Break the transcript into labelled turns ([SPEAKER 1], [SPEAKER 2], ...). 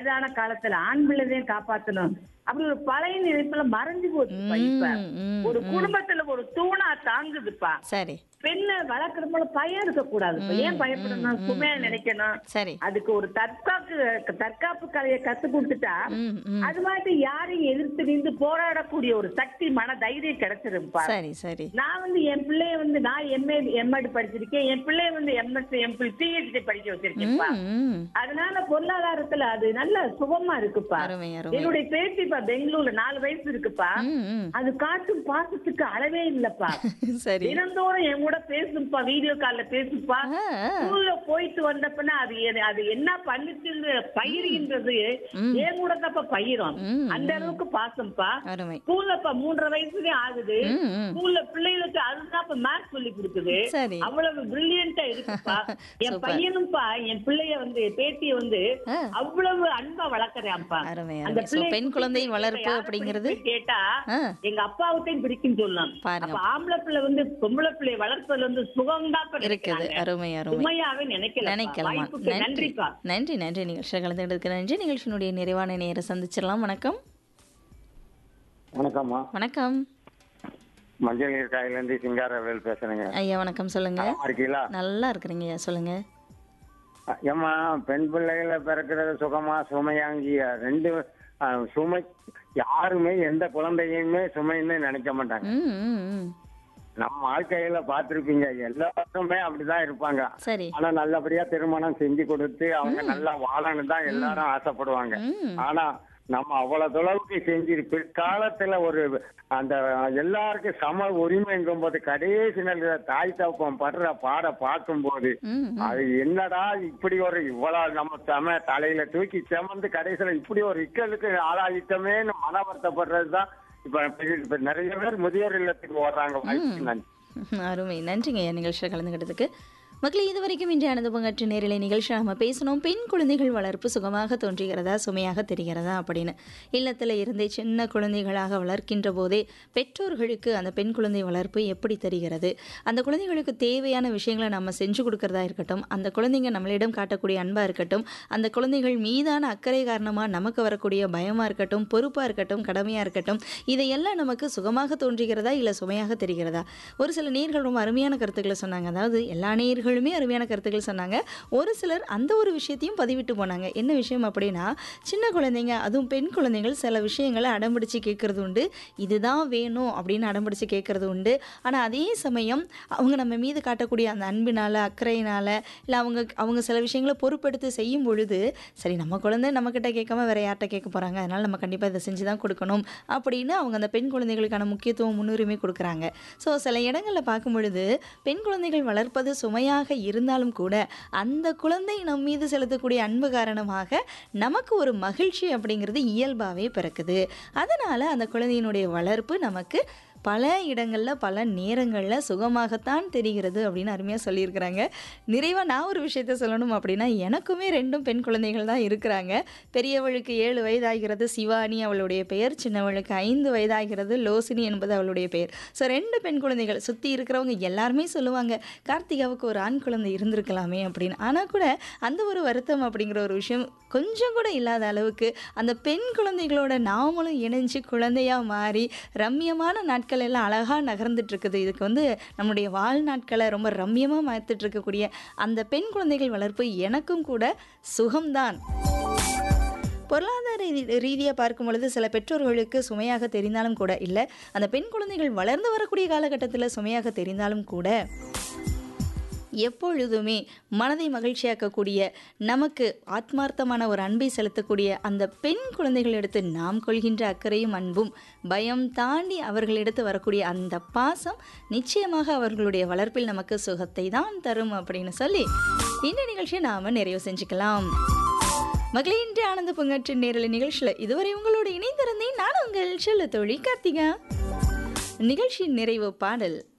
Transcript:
[SPEAKER 1] வயதான காலத்துல ஆண் பிள்ளைதையும் காப்பாத்தணும் அப்படி ஒரு பழைய நினைப்புல மறைஞ்சு போச்சுப்பா இப்ப
[SPEAKER 2] ம், ம்,
[SPEAKER 1] ஒரு குடும்பத்துல ஒரு தூணா தாங்குதுப்பா
[SPEAKER 2] சரி
[SPEAKER 1] பெண்ணை வளர்க்கறப்போல பயம் இருக்க கூடாது ஏன் பயப்படணும் சுமையா நினைக்கணும்
[SPEAKER 2] சரி
[SPEAKER 1] அதுக்கு ஒரு தற்காப்பு தற்காப்பு கலையை கத்து கொடுத்துட்டா
[SPEAKER 2] ம் ம்
[SPEAKER 1] அது மாதிரி யாரையும் எதிர்த்து நின்று போராடக்கூடிய ஒரு சக்தி மன தைரியம் கிடைச்சிருப்பா
[SPEAKER 2] சரி சரி
[SPEAKER 1] நான் வந்து என் பிள்ளைய வந்து நான் எம்ஏ எம்எட் படிச்சிருக்கேன் என் பிள்ளைய வந்து எம்எஸ் எம்பிள் பிஹெச்டி படிக்க வச்சிருக்கேன்ப்பா
[SPEAKER 2] ம் ம்
[SPEAKER 1] அதனால பொருளாதாரத்துல அது நல்ல சுகமா இருக்குப்பா
[SPEAKER 2] அருமை அருமை
[SPEAKER 1] என்னுடைய பேத்திப்பா பெங்களூர்ல நாலு வயசு இருக்குப்பா
[SPEAKER 2] ம் ம்
[SPEAKER 1] அது காட்டும் பாசத்துக்கு அளவே இல்லப்பா
[SPEAKER 2] சரி
[SPEAKER 1] தினந்தோறும் என் கூட பேசும்பா வீடியோ கால்ல பேசுப்பா
[SPEAKER 2] ஆ, ஆ.
[SPEAKER 1] ஸ்கூல்ல போயிட்டு வந்தப்பனா அது எ- அது என்ன பண்ணிட்டு பயிர்கின்றது என் கூட தப்ப பயிரும்
[SPEAKER 2] ம்,
[SPEAKER 1] அந்த அளவுக்கு பாசம்ப்பா
[SPEAKER 2] அருமை
[SPEAKER 1] ஸ்கூல்லப்பா மூன்றரை வயசுலயே ஆகுது
[SPEAKER 2] ம் ம்
[SPEAKER 1] ஸ்கூல்ல பிள்ளைகளுக்கு அதுதான் இப்ப மேத்ஸ் சொல்லி கொடுக்குது
[SPEAKER 2] சரி
[SPEAKER 1] அவ்வளவு பிரில்லியண்டா இருக்குப்பா என்
[SPEAKER 2] Super.
[SPEAKER 1] பையனும்ப்பா என் பிள்ளைய வந்து பேத்திய வந்து
[SPEAKER 2] ஆ.
[SPEAKER 1] அவ்வளவு அன்பா வளர்க்கறான்ப்பா
[SPEAKER 2] அருமை
[SPEAKER 1] அந்த
[SPEAKER 2] அருமை ஸோ
[SPEAKER 1] பிள்ளை
[SPEAKER 2] பெண் குழந்தை வளர்ப்பு
[SPEAKER 1] யாரை
[SPEAKER 2] அப்படிங்கிறது
[SPEAKER 1] பிடிக்கும்னு கேட்டா
[SPEAKER 2] ஆ
[SPEAKER 1] எங்க அப்பாவுத்தையும் பிடிக்கும் சொல்லலாம்
[SPEAKER 2] பாருங்க.
[SPEAKER 1] அப்ப ஆம்பளை பிள்ளை வந்து பொம்பளை பிள்ளைய வளர்ப்பதுல வந்து சுகம் தான்
[SPEAKER 2] இருக்குது அருமை அருமை
[SPEAKER 1] சுமையாவே நினைக்கல
[SPEAKER 2] நினைக்கலாமா
[SPEAKER 1] வாய்ப்புக்கு
[SPEAKER 2] நன்றி
[SPEAKER 1] நன்றிப்பா
[SPEAKER 2] நன்றி நன்றி நிகழ்ச்சியில் கலந்துக்கிட்டதுக்கு நன்றி நிகழ்ச்சியினுடைய நிறைவான நேரம் சந்திச்சிடலாம் வணக்கம்
[SPEAKER 3] வணக்கம்மா
[SPEAKER 2] வணக்கம்
[SPEAKER 3] மஞ்சள் நீர் காயிலேருந்து சிங்காரவேல் பேசுறேங்க
[SPEAKER 2] ஐயா வணக்கம் சொல்லுங்க
[SPEAKER 3] நலமா இருக்கீங்களா
[SPEAKER 2] நல்லா இருக்கிறீங்க ஐயா சொல்லுங்க
[SPEAKER 3] ஏம்மா பெண் பிள்ளைகளை பிறக்கிறது சுகமா சுமையாங்கிய ரெண்டு ஆ, சுமை யாருமே எந்த குழந்தையுமே சுமைன்னு நினைக்க மாட்டாங்க
[SPEAKER 2] ம் ம் ம்
[SPEAKER 3] நம்ம வாழ்க்கையில பார்த்திருப்பீங்க எல்லாருமே அப்படிதான் இருப்பாங்க
[SPEAKER 2] சரி
[SPEAKER 3] ஆனா நல்லபடியா திருமணம் செஞ்சு கொடுத்து அவங்க நல்லா வாழணும் தான் எல்லாரும் ஆசைப்படுவாங்க
[SPEAKER 2] ம்
[SPEAKER 3] ஆனா நம்ம அவ்வளவு தொலைவுக்கு செஞ்சு பிற்காலத்துல ஒரு அந்த எல்லாருக்கும் சம உரிமைங்கும் போது கடைசி நிலையில தாய் தப்பம் படுற பாட பார்க்கும்போது
[SPEAKER 2] ம்
[SPEAKER 3] அது என்னடா இப்படி ஒரு இவ்வளவு நம்ம சம தலையில தூக்கி செமந்து கடைசியில இப்படி ஒரு இக்கலுக்கு ஆளாயிட்டமேன்னு மன வருத்தப்படுறதுதான் இப்ப இப்ப நிறைய பேர் முதியோர் இல்லத்துக்கு ஓடுறாங்க வாய்ப்பு நன்றி
[SPEAKER 2] அருமை நன்றிங்க ஐயா நிகழ்ச்சியில் கலந்துக்கிட்டதுக்கு மக்களே இதுவரைக்கும் இன்றைய அனுபவங்கற்ற நேரிலை நிகழ்ச்சி நம்ம பேசணும் பெண் குழந்தைகள் வளர்ப்பு சுகமாக தோன்றுகிறதா சுமையாக தெரிகிறதா அப்படின்னு இல்லத்தில் இருந்தே சின்ன குழந்தைகளாக வளர்க்கின்ற போதே பெற்றோர்களுக்கு அந்த பெண் குழந்தை வளர்ப்பு எப்படி தெரிகிறது அந்த குழந்தைகளுக்கு தேவையான விஷயங்களை நம்ம செஞ்சு கொடுக்கறதா இருக்கட்டும் அந்த குழந்தைங்க நம்மளிடம் காட்டக்கூடிய அன்பாக இருக்கட்டும் அந்த குழந்தைகள் மீதான அக்கறை காரணமாக நமக்கு வரக்கூடிய பயமாக இருக்கட்டும் பொறுப்பாக இருக்கட்டும் கடமையாக இருக்கட்டும் இதையெல்லாம் நமக்கு சுகமாக தோன்றுகிறதா இல்லை சுமையாக தெரிகிறதா ஒரு சில நேர்கள் ரொம்ப அருமையான கருத்துக்களை சொன்னாங்க அதாவது எல்லா நேர்களுமே அருமையான கருத்துக்கள் சொன்னாங்க ஒரு சிலர் அந்த ஒரு விஷயத்தையும் பதிவிட்டு போனாங்க என்ன விஷயம் அப்படின்னா சின்ன குழந்தைங்க அதுவும் பெண் குழந்தைகள் சில விஷயங்களை அடம்பிடிச்சு கேட்கறது உண்டு இதுதான் வேணும் அப்படின்னு அடம்பிடிச்சு கேட்கறது உண்டு ஆனால் அதே சமயம் அவங்க நம்ம மீது காட்டக்கூடிய அந்த அன்பினால அக்கறையினால இல்லை அவங்க அவங்க சில விஷயங்களை பொறுப்பெடுத்து செய்யும் பொழுது சரி நம்ம குழந்தை நம்மக்கிட்ட கேட்காம வேற யார்கிட்ட கேட்க போகிறாங்க அதனால் நம்ம கண்டிப்பாக இதை செஞ்சு தான் கொடுக்கணும் அப்படின்னு அவங்க அந்த பெண் குழந்தைகளுக்கான முக்கியத்துவம் முன்னுரிமை கொடுக்குறாங்க ஸோ சில இடங்களில் பார்க்கும் பொழுது பெண் குழந்தைகள் வளர்ப்பது சுமையாக இருந்தாலும் கூட அந்த குழந்தை நம் மீது செலுத்தக்கூடிய அன்பு காரணமாக நமக்கு ஒரு மகிழ்ச்சி அப்படிங்கிறது இயல்பாகவே பிறக்குது அதனால் அந்த குழந்தையினுடைய வளர்ப்பு நமக்கு பல இடங்களில் பல நேரங்களில் சுகமாகத்தான் தெரிகிறது அப்படின்னு அருமையாக சொல்லியிருக்கிறாங்க நிறைவாக நான் ஒரு விஷயத்த சொல்லணும் அப்படின்னா எனக்குமே ரெண்டும் பெண் குழந்தைகள் தான் இருக்கிறாங்க பெரியவளுக்கு ஏழு வயதாகிறது சிவானி அவளுடைய பெயர் சின்னவளுக்கு ஐந்து வயதாகிறது லோசினி என்பது அவளுடைய பெயர் ஸோ ரெண்டு பெண் குழந்தைகள் சுற்றி இருக்கிறவங்க எல்லாருமே சொல்லுவாங்க கார்த்திகாவுக்கு ஒரு ஆண் குழந்தை இருந்திருக்கலாமே அப்படின்னு ஆனால் கூட அந்த ஒரு வருத்தம் அப்படிங்கிற ஒரு விஷயம் கொஞ்சம் கூட இல்லாத அளவுக்கு அந்த பெண் குழந்தைகளோட நாமளும் இணைஞ்சு குழந்தையாக மாறி ரம்மியமான நாட்கள் எல்லாம் அழகாக நகர்ந்துட்டு இருக்குது இதுக்கு வந்து நம்முடைய வாழ்நாட்களை ரொம்ப ரம்மியமாக மாற்றிட்டு இருக்கக்கூடிய அந்த பெண் குழந்தைகள் வளர்ப்பு எனக்கும் கூட சுகம்தான் பொருளாதார ரீதி- ரீதியாக பார்க்கும் பொழுது சில பெற்றோர்களுக்கு சுமையாக தெரிந்தாலும் கூட இல்லை அந்த பெண் குழந்தைகள் வளர்ந்து வரக்கூடிய காலகட்டத்தில் சுமையாக தெரிந்தாலும் கூட எப்பொழுதுமே மனதை மகிழ்ச்சியாக்கக்கூடிய நமக்கு ஆத்மார்த்தமான ஒரு அன்பை செலுத்தக்கூடிய அந்த பெண் குழந்தைகளிடத்து நாம் கொள்கின்ற அக்கறையும் அன்பும் பயம் தாண்டி அவர்களிடத்து வரக்கூடிய அந்த பாசம் நிச்சயமாக அவர்களுடைய வளர்ப்பில் நமக்கு சுகத்தை தான் தரும் அப்படின்னு சொல்லி இந்த நிகழ்ச்சியை நாம் நிறைவு செஞ்சுக்கலாம் மகளே இன்று ஆனந்த பங்கற்ற நேரலை நிகழ்ச்சியில் இதுவரை உங்களோடு இணைந்திருந்தேன் நான் உங்கள் செல்ல தோழி கார்த்திகா நிகழ்ச்சியின் நிறைவு பாடல்